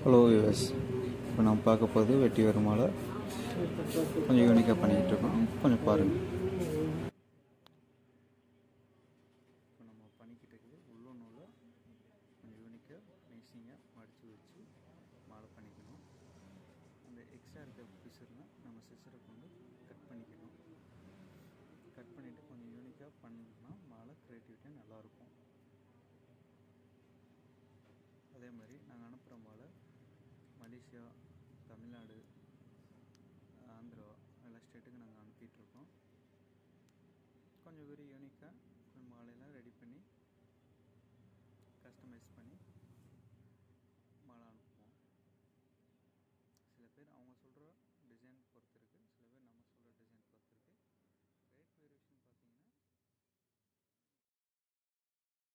hello US இப்போ நம்ம பார்க்க போகிறது வெட்டி வரும் மாலை கொஞ்சம் யூனிக்காக பண்ணிக்கிட்டு இருக்கோம் கொஞ்சம் பாருங்கள் இப்போ நம்ம பண்ணிக்கிட்டு இருக்குது உள்ளொன்றில் கொஞ்சம் யூனிக்காக ஃபினிஷிங்காக மடித்து வச்சு மாலை பண்ணிக்கணும் அந்த எக்ஸ்ட்ரா இருக்க பிசுறுனா நம்ம சிசரை கொண்டு கட் பண்ணிக்கணும் கட் பண்ணிவிட்டு கொஞ்சம் யூனிக்காக பண்ணோம்னா மாலை க்ரியேட்டிவிட்டியாக நல்லாயிருக்கும் அதே மாதிரி நாங்கள் அனுப்புகிற மாலை மலேசியா தமிழ்நாடு ஆந்திரா எல்லா ஸ்டேட்டுக்கு நாங்கள் அனுப்பிட்டுருக்கோம் கொஞ்சம் வெரி யூனிக்காக கொஞ்சம் மாலையெல்லாம் ரெடி பண்ணி கஸ்டமைஸ் பண்ணி மாலை அனுப்புவோம் சில பேர் அவங்க சொல்கிற டிசைன் பொறுத்து இருக்குது